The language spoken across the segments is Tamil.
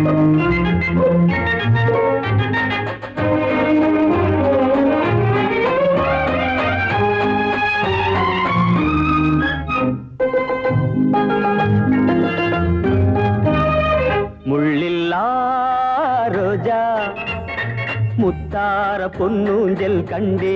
முள்ளில்லா ரோஜா முத்தார பொன்னூஞ்சல் கண்டே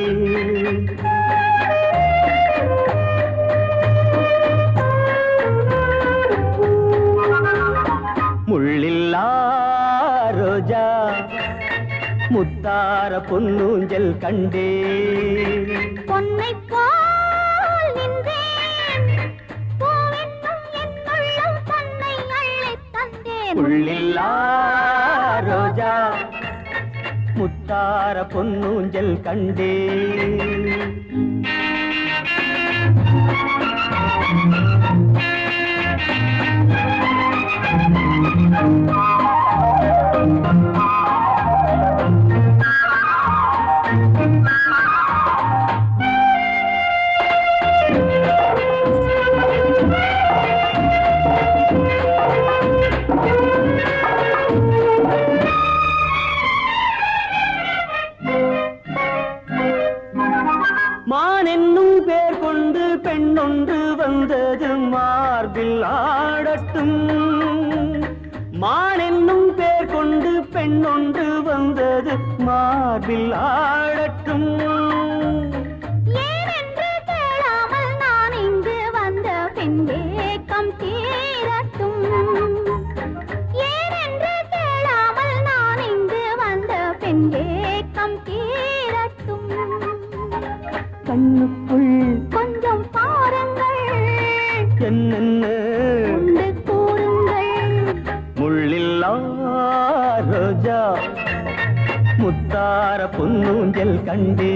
முள்ளில்லா ரோஜா முத்தார பொன்னூஞ்சல் கண்டே பொன்னை போல் நின்றேன் பூவென்னும் என் உள்ளம் தன்னை அள்ளித் தந்தேன் முள்ளில்லா ரோஜா முத்தார பொன்னூஞ்சல் கண்டே மான் என்னும் பேர் கொண்டு பெண்ணொன்று வந்தது மார்பில் ஆடட்டும் மான் என்னும் பேர் கொண்டு பெண்ணொன்று வந்தது மார்பில் ஆடட்டும் ஏனென்று கேளாமல் நான் இங்கு வந்த பின் ஏக்கம் தீரட்டும் ஏனென்று கேளாமல் நான் இங்கு வந்த பின் ஏக்கம் தீரட்டும் கண்ணுக்குள் கொஞ்சம் பாருங்கள் என்னென்ன உண்டு கூறுங்கள் முள்ளில்லா ரோஜா முத்தார பொன்னூஞ்சல் கண்டே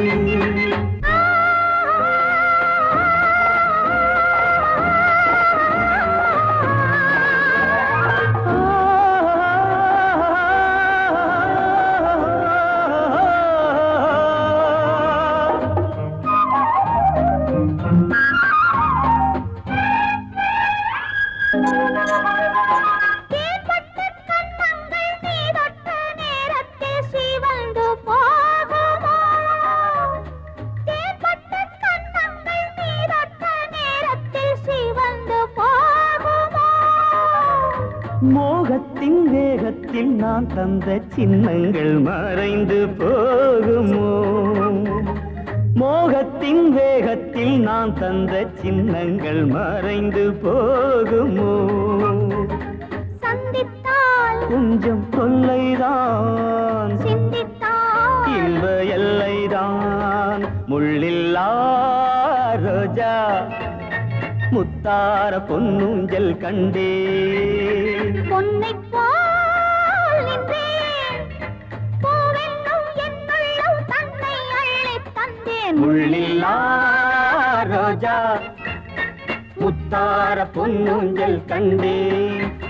தீப்பட்ட கன்னங்கள் நீ தொட்ட நேரத்தில் சிவந்து போகுமோ? தீப்பட்ட கன்னங்கள் நீ தொட்ட நேரத்தில் சிவந்து போகுமோ? மோகத்தின் வேகத்தில் நான் தந்த சின்னங்கள் மறைந்து போகுமோ மோகத்தின் வேகத்தில் நான் தந்த சின்னங்கள் மறைந்து போகுமோ சந்தித்தால் கொஞ்சம் தொல்லைதான் சிந்தித்தால் இன்ப எல்லைதான் முள்ளில்லா ரோஜா முத்தார பொன்னூஞ்சல் கண்டே பொன்னைப் போல் நின்றேன். பூவென்னும் என் உள்ளம் தன்னை அள்ளித் தந்தேன். முள்ளில்லா ரோஜா முத்தார பொன்னூஞ்சல் கண்டே